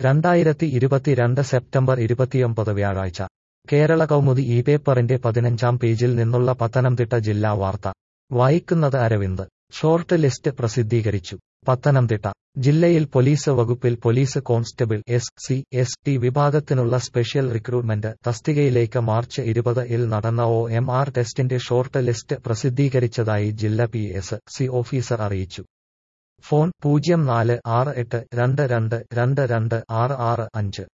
രണ്ടായിരത്തി ഇരുപത്തിരണ്ട് സെപ്റ്റംബർ ഇരുപത്തിയൊമ്പത് വ്യാഴാഴ്ച കേരള കൗമുദി ഈ പേപ്പറിന്റെ പതിനഞ്ചാം പേജിൽ നിന്നുള്ള പത്തനംതിട്ട ജില്ലാ വാർത്ത വായിക്കുന്നത് അരവിന്ദ് ഷോർട്ട് ലിസ്റ്റ് പ്രസിദ്ധീകരിച്ചു പത്തനംതിട്ട ജില്ലയിൽ പോലീസ് വകുപ്പിൽ police constable S C S T വിഭാഗത്തിനുള്ള സ്പെഷ്യൽ റിക്രൂട്ട്മെന്റ് തസ്തികയിലേക്ക് മാർച്ച് ഇരുപത് ഇൽ നടന്ന ഒ എം ആർ ടെസ്റ്റിന്റെ ഷോർട്ട് ലിസ്റ്റ് പ്രസിദ്ധീകരിച്ചതായി ജില്ലാ പി എസ് സി ഓഫീസർ അറിയിച്ചു ഫോൺ പൂജ്യം നാല് ആറ് എട്ട് രണ്ട് രണ്ട് രണ്ട് രണ്ട് ആറ് ആറ് അഞ്ച്